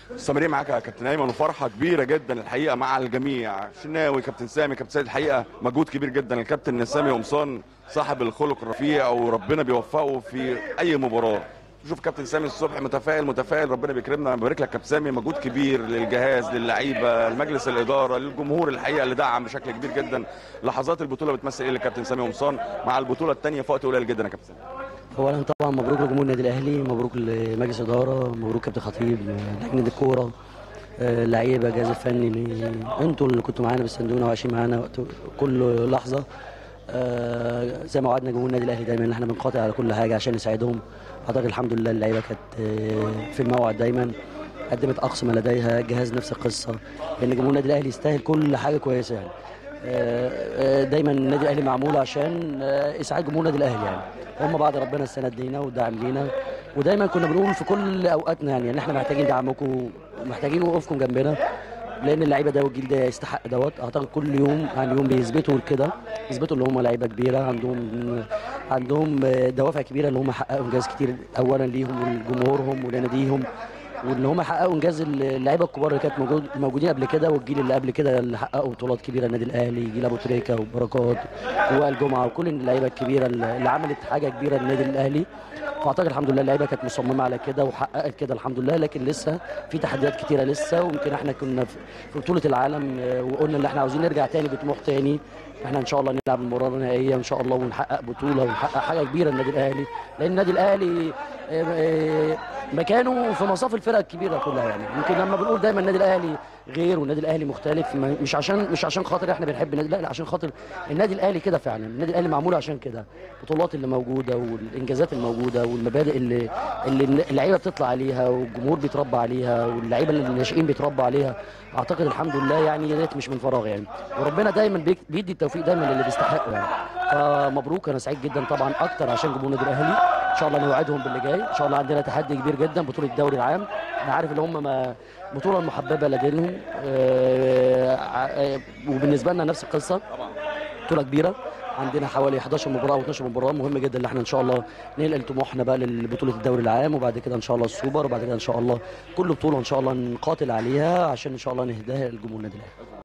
مستمرين معاك يا كابتن ايمن وفرحه كبيره جدا الحقيقه مع الجميع شناوي كابتن سامي كابتن سيد الحقيقه مجهود كبير جدا الكابتن سامي قمصان صاحب الخلق الرفيع وربنا بيوفقه في اي مباراه شوف كابتن سامي الصبح متفائل متفائل ربنا بيكرمنا انا ببارك لك كابتن سامي مجهود كبير للجهاز للعيبه لمجلس الاداره للجمهور الحقيقه اللي دعم بشكل كبير جدا لحظات البطوله بتمثل ايه للكابتن سامي قمصان مع البطوله الثانيه في وقت قليل جدا يا كابتن سامي اولا طبعا مبروك لجمهور النادي الاهلي مبروك لمجلس اداره مبروك كابتن خطيب لجنه الكوره آه، اللعيبه الجهاز الفني اللي- انتوا اللي كنتوا معانا بتساندونا وعايشين معانا وقت كل لحظه آه، زي ما وعدنا جمهور النادي الاهلي دايما ان احنا بنقاتل على كل حاجه عشان نساعدهم اعتقد الحمد لله اللعيبه كانت آه، في الموعد دايما قدمت اقصى ما لديها الجهاز نفس القصه لان جمهور النادي الاهلي يستاهل كل حاجه كويسه يعني آه، آه، دايما النادي الاهلي معمول عشان آه، اسعاد جمهور النادي الاهلي يعني هم بعد ربنا السند لينا والدعم لينا ودايما كنا بنقول في كل اوقاتنا يعني ان احنا محتاجين دعمكم محتاجين وقوفكم جنبنا لان اللعيبه ده والجيل ده يستحق دوت اعتقد كل يوم عن يوم بيثبتوا كده يثبتوا ان هم لعيبه كبيره عندهم عندهم دوافع كبيره ان هم يحققوا انجاز كتير اولا ليهم ولجمهورهم ولناديهم وان هم يحققوا انجاز اللعيبه الكبار اللي كانت موجود موجودين قبل كده والجيل اللي قبل كده اللي حققوا بطولات كبيره النادي الاهلي جيل ابو تريكه وبركات ووائل جمعه وكل اللعيبه الكبيره اللي عملت حاجه كبيره للنادي الاهلي فاعتقد الحمد لله اللعيبه كانت مصممه على كده وحققت كده الحمد لله لكن لسه في تحديات كتيره لسه ويمكن احنا كنا في في بطوله العالم آه، وقلنا ان احنا عاوزين نرجع تاني بطموح تاني احنا ان شاء الله نلعب المباراه النهائيه ان شاء الله ونحقق بطوله ونحقق حاجه كبيره للنادي الاهلي لان النادي الاهلي آه، آه، مكانه في مصاف الفرق الكبيره كلها يعني يمكن لما بنقول دايما النادي الاهلي غير والنادي الاهلي مختلف ما- مش عشان مش عشان خاطر احنا بنحب النادي الاهلي عشان خاطر النادي الاهلي كده فعلا النادي الاهلي معمول عشان كده البطولات اللي موجوده والانجازات الموجوده والمبادئ اللي اللي اللعيبه بتطلع عليها والجمهور بيتربى عليها واللعيبه اللي الناشئين بيتربى عليها اعتقد الحمد لله يعني ديت مش من فراغ يعني وربنا دايما بيك- بيدي التوفيق دايما للي بيستحقه يعني فمبروك انا سعيد جدا طبعا اكتر عشان جمهور النادي الاهلي ان شاء الله نوعدهم باللي جاي ان شاء الله عندنا تحدي كبير جدا بطوله الدوري العام انا عارف ان هم ما بطوله محببه لديهم آه، آه، وبالنسبه لنا نفس القصه بطوله كبيره عندنا حوالي 11 مباراه او 12 مباراه مهم جدا ان احنا ان شاء الله ننقل طموحنا بقى لبطوله الدوري العام وبعد كده ان شاء الله السوبر وبعد كده ان شاء الله كل بطوله ان شاء الله نقاتل عليها عشان ان شاء الله نهداها لجمهور النادي الاهلي